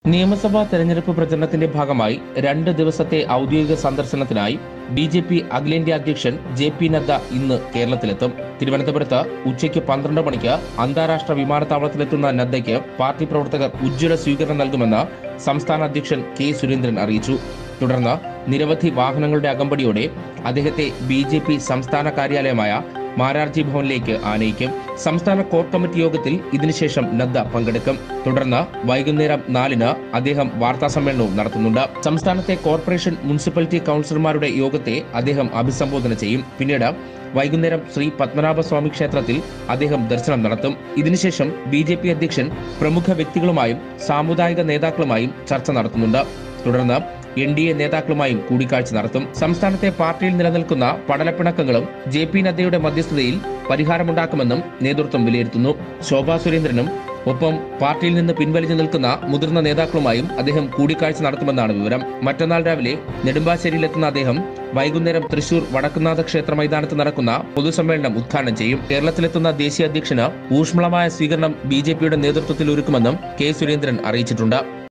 നിയമസഭാ തെരഞ്ഞെടുപ്പ് പ്രചരണത്തിന്റെ ഭാഗമായി രണ്ട് ദിവസത്തെ ഔദ്യോഗിക സന്ദർശനത്തിനായി ബി ജെ പി അഖിലേന്ത്യാ അധ്യക്ഷൻ ജെ പി നദ്ദ ഇന്ന് കേരളത്തിലെത്തും തിരുവനന്തപുരത്ത് ഉച്ചയ്ക്ക് പന്ത്രണ്ട് മണിക്ക് അന്താരാഷ്ട്ര വിമാനത്താവളത്തിലെത്തുന്ന നദ്ദയ്ക്ക് പാർട്ടി പ്രവർത്തകർ ഉജ്ജ്വല സ്വീകരണം നൽകുമെന്ന് സംസ്ഥാന അധ്യക്ഷൻ കെ സുരേന്ദ്രൻ അറിയിച്ചു തുടർന്ന് നിരവധി വാഹനങ്ങളുടെ അകമ്പടിയോടെ അദ്ദേഹത്തെ ബി ജെ പി സംസ്ഥാന കാര്യാലയമായ മാരാർജി ഭവനിലേക്ക് ആനയിക്കും സംസ്ഥാന കോർ കമ്മിറ്റി യോഗത്തിൽ ഇതിനുശേഷം നദ്ദ പങ്കെടുക്കും തുടർന്ന് വൈകുന്നേരം നാലിന് അദ്ദേഹം വാർത്താ സമ്മേളനവും നടത്തുന്നുണ്ട് സംസ്ഥാനത്തെ കോർപ്പറേഷൻ മുനിസിപ്പാലിറ്റി കൗൺസിലർമാരുടെ യോഗത്തെ അദ്ദേഹം അഭിസംബോധന ചെയ്യും പിന്നീട് വൈകുന്നേരം ശ്രീ പത്മനാഭസ്വാമി ക്ഷേത്രത്തിൽ അദ്ദേഹം ദർശനം നടത്തും ഇതിനുശേഷം ബി ജെ പി അധ്യക്ഷൻ പ്രമുഖ വ്യക്തികളുമായും സാമുദായിക നേതാക്കളുമായും ചർച്ച നടത്തുന്നുണ്ട് തുടർന്ന് എൻ ഡി എ നേതാക്കളുമായും കൂടിക്കാഴ്ച നടത്തും സംസ്ഥാനത്തെ പാർട്ടിയിൽ നിലനിൽക്കുന്ന പടലപ്പിണക്കങ്ങളും ജെ പി നദ്ദയുടെ മധ്യസ്ഥതയിൽ പരിഹാരമുണ്ടാക്കുമെന്നും നേതൃത്വം വിലയിരുത്തുന്നു ശോഭാ സുരേന്ദ്രനും ഒപ്പം പാർട്ടിയിൽ നിന്ന് പിൻവലിഞ്ഞു നിൽക്കുന്ന മുതിർന്ന നേതാക്കളുമായും അദ്ദേഹം കൂടിക്കാഴ്ച നടത്തുമെന്നാണ് വിവരം മറ്റന്നാൾ രാവിലെ നെടുമ്പാശ്ശേരിയിലെത്തുന്ന അദ്ദേഹം വൈകുന്നേരം തൃശൂർ വടക്കുന്നാഥ ക്ഷേത്ര മൈതാനത്ത് നടക്കുന്ന പൊതുസമ്മേളനം ഉദ്ഘാടനം ചെയ്യും കേരളത്തിലെത്തുന്ന ദേശീയ അധ്യക്ഷന് ഊഷ്മളമായ സ്വീകരണം ബി ജെ പിയുടെ നേതൃത്വത്തിൽ ഒരുക്കുമെന്നും കെ സുരേന്ദ്രൻ അറിയിച്ചിട്ടുണ്ട്